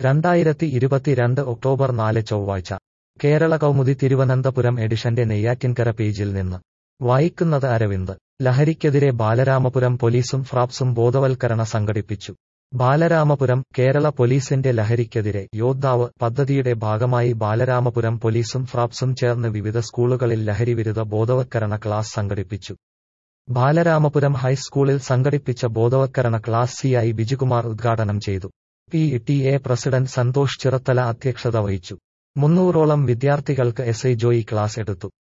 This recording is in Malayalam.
രണ്ടായിരത്തി ഇരുപത്തിരണ്ട് ഒക്ടോബർ നാല് ചൊവ്വാഴ്ച കേരള കൗമുദി തിരുവനന്തപുരം എഡിഷന്റെ നെയ്യാറ്റിൻകര പേജിൽ നിന്ന് വായിക്കുന്നത് അരവിന്ദ് ലഹരിക്കെതിരെ ബാലരാമപുരം പോലീസും ഫ്രാപ്സും ബോധവൽക്കരണ സംഘടിപ്പിച്ചു ബാലരാമപുരം കേരള പോലീസിന്റെ ലഹരിക്കെതിരെ യോദ്ധാവ് പദ്ധതിയുടെ ഭാഗമായി ബാലരാമപുരം പോലീസും ഫ്രാപ്സും ചേർന്ന് വിവിധ സ്കൂളുകളിൽ ലഹരിവിരുദ്ധ ബോധവൽക്കരണ ക്ലാസ് സംഘടിപ്പിച്ചു ബാലരാമപുരം ഹൈസ്കൂളിൽ സംഘടിപ്പിച്ച ബോധവൽക്കരണ ക്ലാസ് സി ഐ ബിജുകുമാർ ഉദ്ഘാടനം ചെയ്തു P T A president Santhosh Chirathala അധ്യക്ഷത വഹിച്ചു മുന്നൂറോളം വിദ്യാർത്ഥികൾക്ക് എസ് ഐ ജോയി ക്ലാസ് എടുത്തു